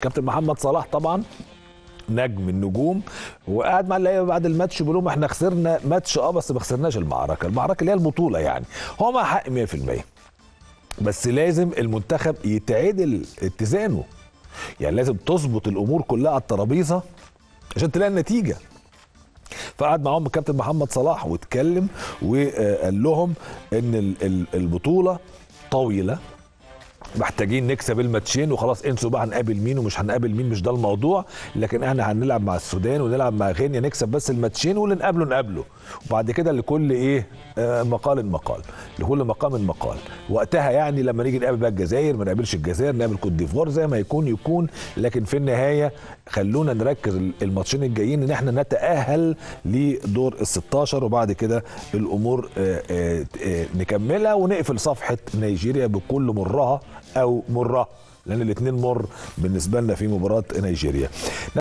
كابتن محمد صلاح طبعا نجم النجوم وقاعد مع اللعيبه بعد الماتش بيقول لهم احنا خسرنا ماتش اه بس ما خسرناش المعركه، المعركه اللي هي البطوله يعني هو مع حق 100% بس لازم المنتخب يتعدل اتزانه يعني لازم تظبط الامور كلها على الترابيزه عشان تلاقي النتيجه فقعد معاهم الكابتن محمد صلاح واتكلم وقال لهم ان ال- ال- البطوله طويله محتاجين نكسب الماتشين وخلاص انسوا بقى هنقابل مين ومش هنقابل مين مش ده الموضوع لكن احنا هنلعب مع السودان ونلعب مع غينيا نكسب بس الماتشين واللي نقابله نقابله وبعد كده لكل ايه آه مقال مقال لكل مقام مقال وقتها يعني لما نيجي نقابل بقى الجزائر ما نقابلش الجزائر نقابل كوت ديفوار زي ما يكون يكون لكن في النهايه خلونا نركز الماتشين الجايين ان احنا نتاهل لدور ال 16 وبعد كده الامور آه آه آه نكملها ونقفل صفحه نيجيريا بكل مرها او مرة لان الاثنين مر بالنسبه لنا في مباراه نيجيريا